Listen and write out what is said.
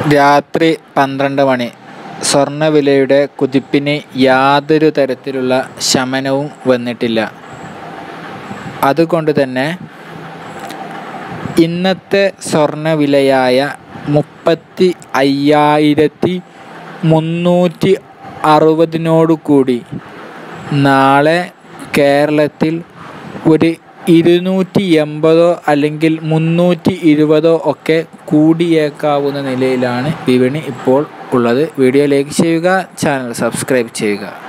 രാത്രി പന്ത്രണ്ട് മണി സ്വർണ്ണവിലയുടെ കുതിപ്പിന് യാതൊരു തരത്തിലുള്ള ശമനവും വന്നിട്ടില്ല അതുകൊണ്ട് തന്നെ ഇന്നത്തെ സ്വർണ്ണവിലയായ മുപ്പത്തി അയ്യായിരത്തി മുന്നൂറ്റി അറുപതിനോട് കൂടി നാളെ കേരളത്തിൽ ഒരു ഇരുന്നൂറ്റി എൺപതോ അല്ലെങ്കിൽ മുന്നൂറ്റി ഇരുപതോ ഒക്കെ കൂടിയേക്കാവുന്ന നിലയിലാണ് വിപണി ഇപ്പോൾ ഉള്ളത് വീഡിയോ ലൈക്ക് ചെയ്യുക ചാനൽ സബ്സ്ക്രൈബ് ചെയ്യുക